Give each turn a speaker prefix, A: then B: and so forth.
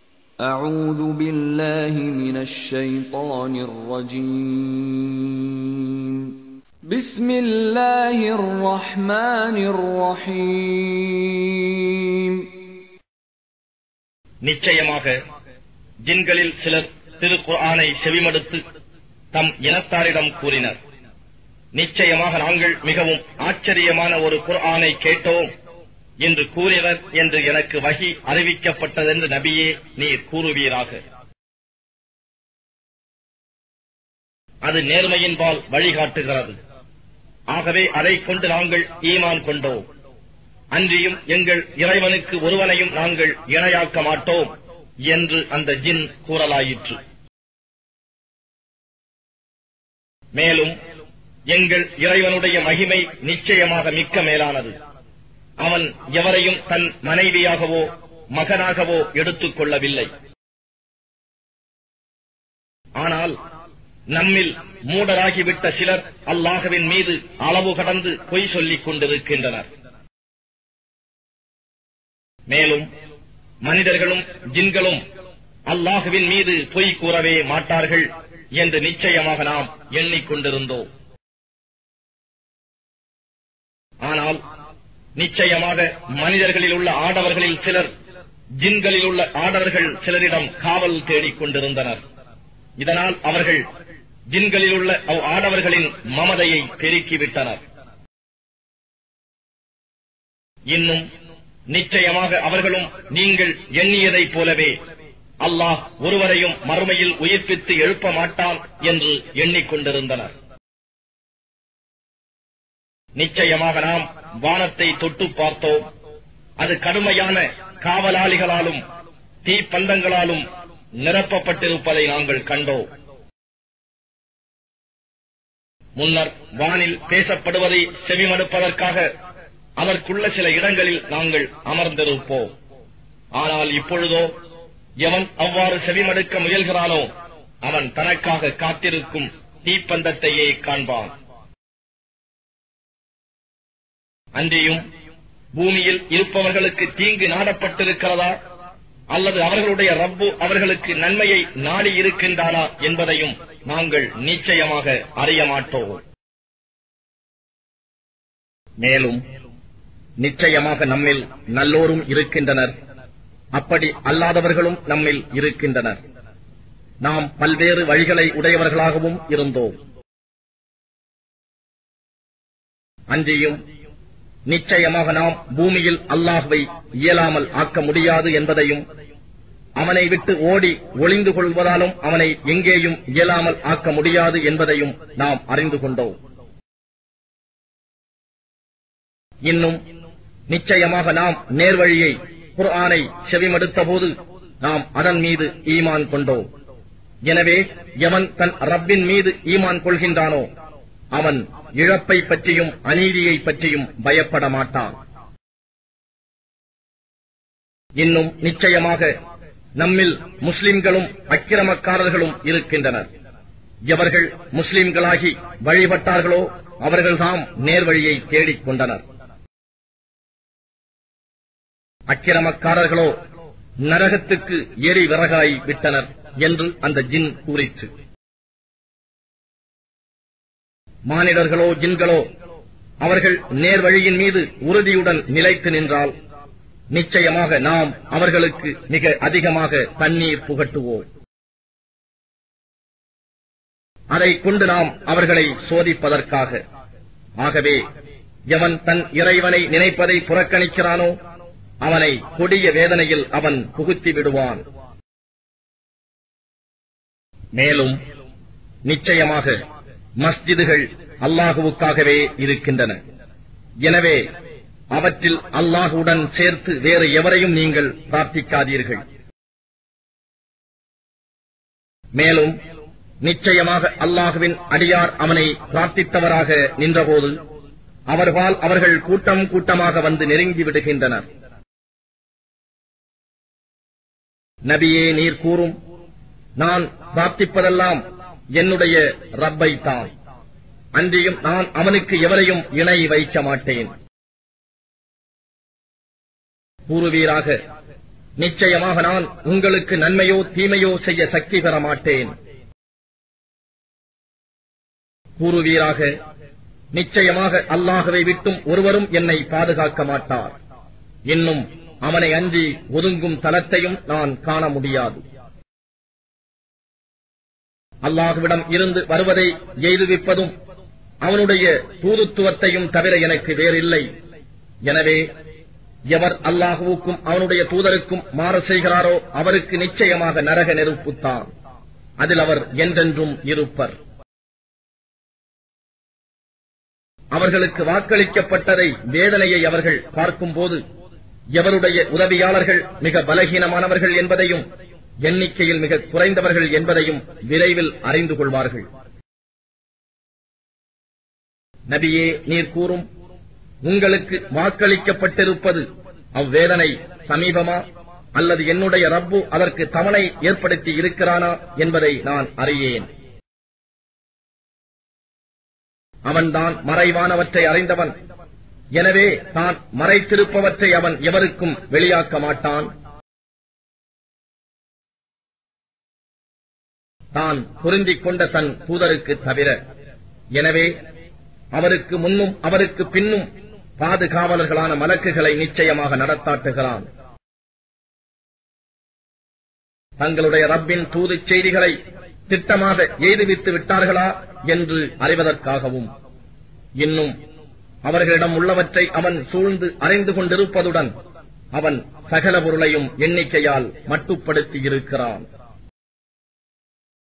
A: أعوذ بالله من الشيطان الرجيم بسم الله الرحمن الرحيم
B: நிச்சயமாக ஜின்களில் சிலர் திருக்குர்ஆனை செவிமடுத்து தம் இனத்தாரிடம் கூறினர் நிச்சயமாக நாங்கள் மிகவும் ஆச்சரியமான ஒரு குர்ஆனை கேட்டோம் என்று கூறினர் என்று எனக்கு வகி அறிவிக்கப்பட்டதென்று நபியே நீர் கூறுவீராக அது நேர்மையின்பால் வழிகாட்டுகிறது ஆகவே அதைக் கொண்டு நாங்கள் ஈமான் கொண்டோம் அன்றியும் எங்கள் இறைவனுக்கு ஒருவனையும் நாங்கள் இணையாக்க மாட்டோம் என்று அந்த ஜின் கூறலாயிற்று மேலும் எங்கள் இறைவனுடைய மகிமை நிச்சயமாக மிக்க மேலானது அவன் எவரையும் தன் மனைவியாகவோ மகனாகவோ எடுத்துக் கொள்ளவில்லை ஆனால் நம்மில் மூடராகிவிட்ட சிலர் அல்லாஹவின் மீது அளவு கடந்து பொய் சொல்லிக் கொண்டிருக்கின்றனர் மேலும் மனிதர்களும் ஜின்களும் அல்லாஹுவின் மீது பொய் கூறவே மாட்டார்கள் என்று நிச்சயமாக நாம் எண்ணிக்கொண்டிருந்தோம் ஆனால் நிச்சயமாக மனிதர்களில் உள்ள ஆடவர்களில் சிலர் ஜின்களில் உள்ள ஆடவர்கள் சிலரிடம் காவல் தேடிக் கொண்டிருந்தனர் இதனால் அவர்கள் ஜின்களில் உள்ள அவ் ஆடவர்களின் மமதையை பெருக்கிவிட்டனர் இன்னும் நிச்சயமாக அவர்களும் நீங்கள் எண்ணியதைப் போலவே அல்லாஹ் ஒருவரையும் மறுமையில் உயிர்ப்பித்து எழுப்ப மாட்டான் என்று எண்ணிக்கொண்டிருந்தனர் நிச்சயமாக நாம் வானத்தை தொட்டு பார்த்தோம் அது கடுமையான காவலாளிகளாலும் தீப்பந்தங்களாலும் நிரப்பப்பட்டிருப்பதை நாங்கள் கண்டோம் முன்னர் வானில் பேசப்படுவதை செவிமடுப்பதற்காக அதற்குள்ள சில இடங்களில் நாங்கள் அமர்ந்திருப்போம் ஆனால் இப்பொழுதோ எவன் அவ்வாறு செவிமடுக்க முயல்கிறானோ அவன் தனக்காக காத்திருக்கும் தீப்பந்தத்தையே காண்பான் அன்றியும் பூமியில் இருப்பவர்களுக்கு தீங்கு நாடப்பட்டிருக்கிறதா அல்லது அவர்களுடைய ரப்பு அவர்களுக்கு நன்மையை நாடி இருக்கின்றானா என்பதையும் நாங்கள் நிச்சயமாக அறிய மாட்டோம் மேலும் நிச்சயமாக நம்மில் நல்லோரும் இருக்கின்றனர் அப்படி அல்லாதவர்களும் நம்மில் இருக்கின்றனர் நாம் பல்வேறு வழிகளை உடையவர்களாகவும் இருந்தோம் அன்றியும் நிச்சயமாக நாம் பூமியில் அல்லாஹுவை இயலாமல் ஆக்க முடியாது என்பதையும் அவனை விட்டு ஓடி ஒளிந்து கொள்வதாலும் அவனை எங்கேயும் இயலாமல் ஆக்க முடியாது என்பதையும் நாம் அறிந்து கொண்டோம் இன்னும் நிச்சயமாக நாம் நேர்வழியை குர்ஆனை செவிமடுத்த போது நாம் அதன் மீது ஈமான் கொண்டோம் எனவே எவன் தன் ரப்பின் மீது ஈமான் கொள்கின்றானோ அவன் இழப்பை பற்றியும் அநீதியை பற்றியும் பயப்பட மாட்டான் இன்னும் நிச்சயமாக நம்மில் முஸ்லிம்களும் அக்கிரமக்காரர்களும் இருக்கின்றனர் எவர்கள் முஸ்லிம்களாகி வழிபட்டார்களோ அவர்கள்தாம் நேர்வழியை தேடிக் கொண்டனர் அக்கிரமக்காரர்களோ நரகத்துக்கு எரி விறகாய் விட்டனர் என்று அந்த ஜின் கூறிற்று மானிடர்களோ ஜின்களோ அவர்கள் நேர்வழியின் மீது உறுதியுடன் நிலைத்து நின்றால் நிச்சயமாக நாம் அவர்களுக்கு மிக அதிகமாக தண்ணீர் புகட்டுவோம் அதைக் கொண்டு நாம் அவர்களை சோதிப்பதற்காக ஆகவே எவன் தன் இறைவனை நினைப்பதை புறக்கணிக்கிறானோ அவனை கொடிய வேதனையில் அவன் புகுத்தி விடுவான் மேலும் நிச்சயமாக மஸ்ஜிதுகள் அல்லாஹுவுக்காகவே இருக்கின்றன எனவே அவற்றில் அல்லாஹுடன் சேர்த்து வேறு எவரையும் நீங்கள் பிரார்த்திக்காதீர்கள் மேலும் நிச்சயமாக அல்லாஹுவின் அடியார் அவனை பிரார்த்தித்தவராக நின்றபோது அவர்பால் அவர்கள் கூட்டம் கூட்டமாக வந்து நெருங்கி விடுகின்றனர் நபியே நீர் கூறும் நான் பிரார்த்திப்பதெல்லாம் என்னுடைய ரப்பை தான் அன்றியும் நான் அவனுக்கு எவரையும் இணை வைக்க மாட்டேன் கூறுவீராக நிச்சயமாக நான் உங்களுக்கு நன்மையோ தீமையோ செய்ய சக்தி பெற மாட்டேன் கூறுவீராக நிச்சயமாக அல்லாஹவை விட்டும் ஒருவரும் என்னை பாதுகாக்க மாட்டார் இன்னும் அவனை அஞ்சி ஒதுங்கும் தலத்தையும் நான் காண முடியாது அல்லாஹுவிடம் இருந்து வருவதை எய்துவிப்பதும் அவனுடைய தூதுத்துவத்தையும் தவிர எனக்கு வேறில்லை எனவே எவர் அல்லாஹுவுக்கும் அவனுடைய தூதருக்கும் மாற செய்கிறாரோ அவருக்கு நிச்சயமாக நரக நெருப்புத்தான் அதில் அவர் என்றென்றும் இருப்பர் அவர்களுக்கு வாக்களிக்கப்பட்டதை வேதனையை அவர்கள் பார்க்கும்போது எவருடைய உதவியாளர்கள் மிக பலகீனமானவர்கள் என்பதையும் எண்ணிக்கையில் மிக குறைந்தவர்கள் என்பதையும் விரைவில் அறிந்து கொள்வார்கள் நபியே நீர் கூறும் உங்களுக்கு வாக்களிக்கப்பட்டிருப்பது அவ்வேதனை சமீபமா அல்லது என்னுடைய ரப்பு அதற்கு தவணை ஏற்படுத்தி இருக்கிறானா என்பதை நான் அறியேன் அவன்தான் மறைவானவற்றை அறிந்தவன் எனவே தான் மறைத்திருப்பவற்றை அவன் எவருக்கும் வெளியாக்க மாட்டான் தான் பொருந்திக் கொண்ட தன் தூதருக்கு தவிர எனவே அவருக்கு முன்னும் அவருக்கு பின்னும் பாதுகாவலர்களான மலக்குகளை நிச்சயமாக நடத்தாட்டுகிறான் தங்களுடைய ரப்பின் தூதுச் செய்திகளை திட்டமாக எய்துவித்து விட்டார்களா என்று அறிவதற்காகவும் இன்னும் அவர்களிடம் உள்ளவற்றை அவன் சூழ்ந்து அறிந்து கொண்டிருப்பதுடன் அவன் சகல பொருளையும் எண்ணிக்கையால் மட்டுப்படுத்தி இருக்கிறான்